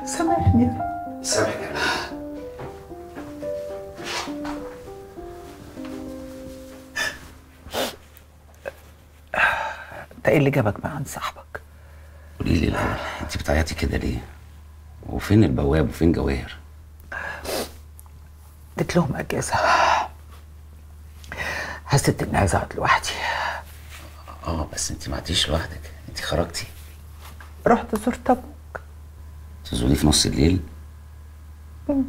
سامحني يا رب سامحك يا رب. انت ايه اللي جابك بقى عند صاحبك قولي لي الاول انت بتعيطي كده ليه وفين البواب وفين جواهر اديت لهم اجازه حسيت اني عايزه اقعد لوحدي اه بس انت ما عدتيش لوحدك انت خرجتي رحت زرت ابوك تزوري في نص الليل كنت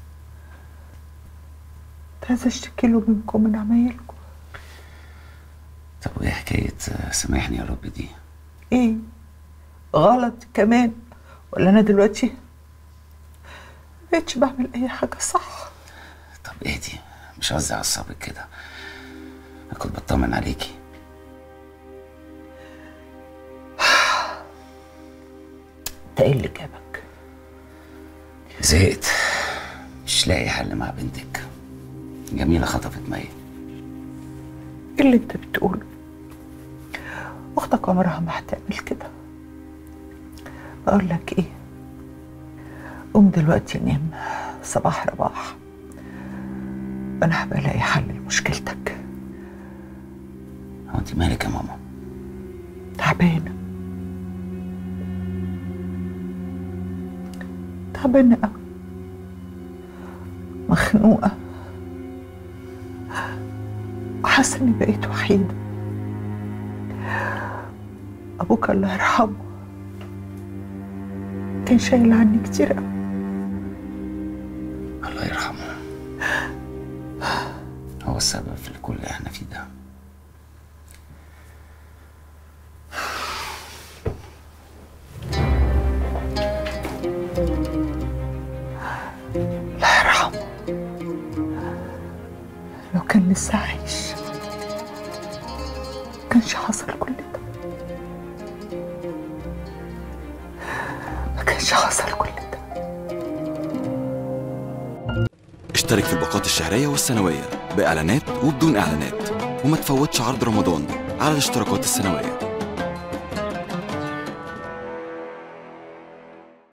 عايزه اشتكي له منكم من عمايلكم طب وايه حكايه آه، سامحني يا رب دي ايه غلط كمان ولا انا دلوقتي مبقتش بعمل اي حاجه صح طب اهدي مش قصدي اعصبك كده انا كنت بطمن عليكي انت ايه اللي جابك زهقت مش لاقي حل مع بنتك جميله خطفت مي ايه اللي انت بتقوله اختك عمرها ما هتعمل كده اقول لك ايه قوم دلوقتي نام صباح رباح انا هبقى الاقي حل لمشكلتك هو انت مالك يا ماما تعبانه تعبانه قوي مخنوقه وحاسه اني بقيت وحيده ابوك الله يرحمه كان شايل عني كتير قوي الله يرحمه هو السبب في كل اللي احنا فيه ده الله يرحمه لو كان لسه عايش كانش حصل كل ده ما كانش حصل كل ده اشترك في الباقات الشهرية والسنوية بإعلانات وبدون إعلانات وما تفوتش عرض رمضان على الاشتراكات السنوية